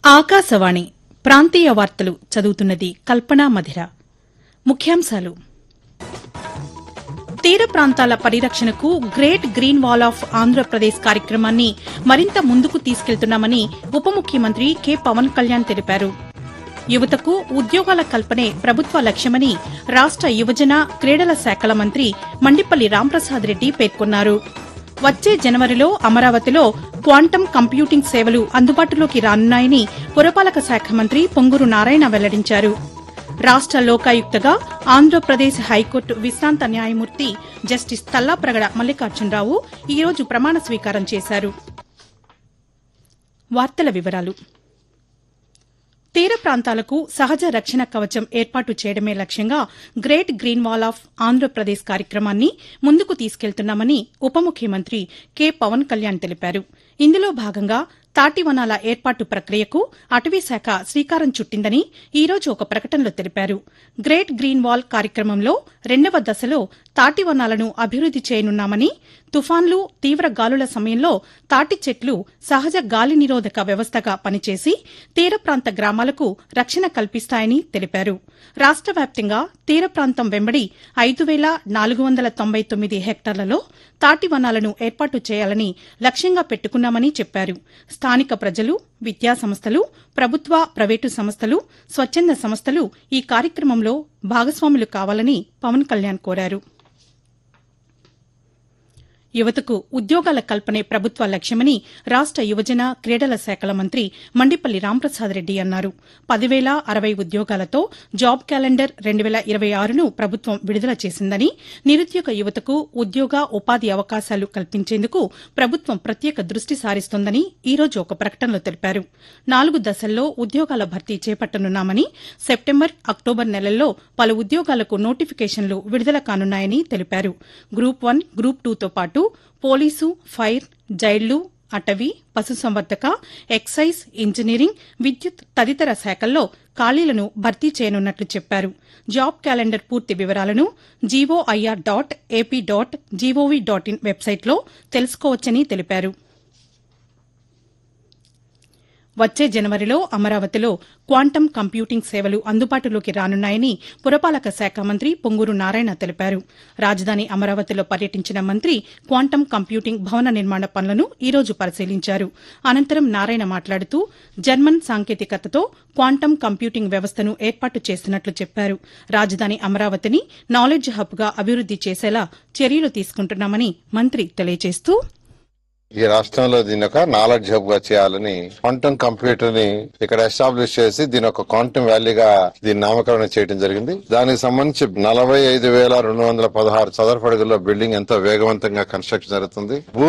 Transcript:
ఆకాశవాణి ప్రాంతీయ వార్తలు చదువుతున్నది కల్పనా మధిర ముఖ్యాంశాలు తీర ప్రాంతాల పరిరక్షణకు great green wall of Andhra Pradesh కార్యక్రమాన్ని మరింత ముందుకు తీసుకెళ్తున్నామని ఉప ముఖ్యమంత్రి కె పవన్ కళ్యాణ్ తెలిపారు యువతకు ఉద్యోగాల కల్పనే ప్రభుత్వ లక్ష్యమని రాష్ట యువజన క్రీడల శాఖల మంత్రి మండిపల్లి రాంప్రసాద్ రెడ్డి పేర్కొన్నారు వచ్చే జనవరిలో అమరావతిలో క్వాంటం కంప్యూటింగ్ సేవలు అందుబాటులోకి రానున్నాయని పురపాలక శాఖ మంత్రి పొంగూరు నారాయణ వెల్లడించారు రాష్ట లోకాయుక్తగా ఆంధ్రప్రదేశ్ హైకోర్టు విశ్రాంత న్యాయమూర్తి జస్టిస్ తల్లాప్రగడ మల్లికార్జునరావు ఈ రోజు ప్రమాణ స్వీకారం చేశారు వార్తల వివరాలు తీర ప్రాంతాలకు సహజ రక్షణ కవచం ఏర్పాటు చేయడమే లక్ష్యంగా great green wall of Andhra Pradesh కార్యక్రమాన్ని ముందుకు తీసుకెళ్తున్నామని ఉప ముఖ్యమంత్రి కె పవన్ కళ్యాణ్ తెలిపారు ఇందులో భాగంగా తాటివనాల ఏర్పాటు ప్రక్రియకు అటవీశాఖ శ్రీకారం చుట్టిందని ఈ రోజు ఒక ప్రకటనలో తెలిపారు గ్రేట్ గ్రీన్ వాల్ కార్యక్రమంలో రెండవ దశలో తాటివనాలను అభివృద్ది చేయనున్నామని తుఫాన్లు తీవ్ర గాలుల సమయంలో తాటి చెట్లు సహజ గాలి నిరోధక వ్యవస్థగా పనిచేసి తీర ప్రాంత గ్రామాలకు రక్షణ కల్పిస్తాయని తెలిపారు రాష్ట వ్యాప్తంగా తీర ప్రాంతం వెంబడి ఐదు వేల నాలుగు వందల తొంభై తొమ్మిది హెక్టార్లలో తాటి వనాలను ఏర్పాటు చేయాలని లక్ష్యంగా పెట్టుకున్నామని చెప్పారు స్థానిక ప్రజలు విద్యా సంస్థలు ప్రభుత్వ ప్రైవేటు సంస్థలు స్వచ్చంద సంస్థలు ఈ కార్యక్రమంలో భాగస్వాములు కావాలని పవన్ కళ్యాణ్ కోరారు యువతకు ఉద్యోగాల కల్పనే ప్రభుత్వ లక్ష్యమని రాష్ట యువజన క్రీడల శాఖల మంత్రి మండిపల్లి రాంప్రసాద్ రెడ్డి అన్నారు పదివేల అరవై ఉద్యోగాలతో జాబ్ క్యాలెండర్ రెండు వేల ఇరవై ఆరును ప్రభుత్వం విడుదల చేసిందని నిరుద్యోగ యువతకు ఉద్యోగ ఉపాధి అవకాశాలు కల్పించేందుకు ప్రభుత్వం ప్రత్యేక దృష్టి సారిస్తోందని ఈ రోజు ఒక ప్రకటనలో తెలిపారు నాలుగు దశల్లో ఉద్యోగాల భర్తీ చేపట్టనున్నామని సెప్టెంబర్ అక్టోబర్ నెలల్లో పలు ఉద్యోగాలకు నోటిఫికేషన్లు విడుదల కానున్నాయని తెలిపారు గ్రూప్ వన్ గ్రూప్ టూతో పాటు పోలీసు ఫైర్ జైళ్లు అటవీ పశుసంవర్ధక ఎక్సైజ్ ఇంజనీరింగ్ విద్యుత్ తదితర శాఖల్లో ఖాళీలను భర్తీ చేయనున్నట్లు చెప్పారు జాబ్ క్యాలెండర్ పూర్తి వివరాలను GOIR dot AP dot GOV dot in వెబ్సైట్లో తెలుసుకోవచ్చని తెలిపారు వచ్చే జనవరిలో అమరావతిలో క్వాంటం కంప్యూటింగ్ సేవలు అందుబాటులోకి రానున్నాయని పురపాలక శాఖ మంత్రి పొంగూరు నారాయణ తెలిపారు రాజధాని అమరావతిలో పర్యటించిన మంత్రి క్వాంటం కంప్యూటింగ్ భవన నిర్మాణ పనులను ఈ రోజు పరిశీలించారు అనంతరం నారాయణ మాట్లాడుతూ జర్మన్ సాంకేతికతతో క్వాంటం కంప్యూటింగ్ వ్యవస్థను ఏర్పాటు చేస్తున్నట్లు చెప్పారు రాజధాని అమరావతిని నాలెడ్జ్ హబ్గా అభివృద్ది చేసేలా చర్యలు తీసుకుంటున్నామని మంత్రి తెలియజేస్తూ ఈ రాష్ట్రంలో దీని ఒక నాలెడ్జ్ హబ్ గా చేయాలని క్వాంటమ్ కంప్యూటర్ ని ఇక్కడ ఎస్టాబ్లిష్ చేసి దీని ఒక క్వాంటమ్ వ్యాలీగా దీని నామకరణం చేయడం జరిగింది దానికి సంబంధించి నలభై ఐదు వేల రెండు వందల పదహారు చదరపు అడుగుల్లో బిల్డింగ్ ఎంతో వేగవంతంగా కన్స్ట్రక్షన్ జరుగుతుంది భూ